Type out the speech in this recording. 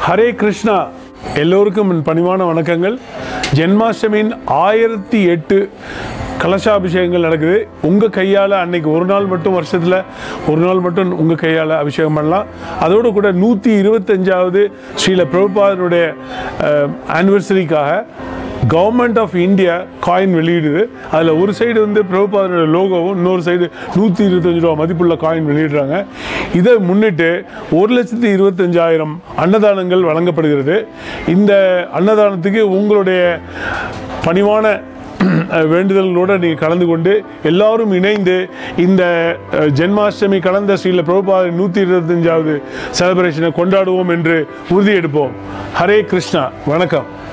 ஹரே கிருஷ்ணா எல்லோருக்கும் என் பணிவான வணக்கங்கள் ஜென்மாஷ்டமியின் ஆயிரத்தி எட்டு கலசாபிஷேகங்கள் நடக்குது உங்கள் கையால் அன்னைக்கு ஒரு நாள் மட்டும் வருஷத்தில் ஒரு நாள் மட்டும் உங்கள் கையால் அபிஷேகம் பண்ணலாம் அதோடு கூட நூற்றி இருபத்தஞ்சாவது ஸ்ரீல பிரபுபாதனுடைய ஆனிவர்சரிக்காக கவர்மெண்ட் ஆஃப் இந்தியா காயின் வெளியிடுது அதில் ஒரு சைடு வந்து பிரபுபாதனோட லோகோவும் இன்னொரு சைடு நூற்றி இருபத்தஞ்சு ரூபா மதிப்புள்ள காயின் வெளியிடுறாங்க இதை முன்னிட்டு ஒரு லட்சத்தி இருபத்தஞ்சாயிரம் அன்னதானங்கள் வழங்கப்படுகிறது இந்த அன்னதானத்துக்கு உங்களுடைய பணிவான அஹ், வேண்டுதல்களோடு நீங்கள் கலந்து கொண்டு எல்லாரும் இணைந்து இந்த அஹ், ஜென்மாஷ்டமி கலந்த ஸ்ரீல பிரபுபாத நூற்றி இருபத்தஞ்சாவது செலிப்ரேஷனை கொண்டாடுவோம் என்று உறுதியெடுப்போம் ஹரே கிருஷ்ணா வணக்கம்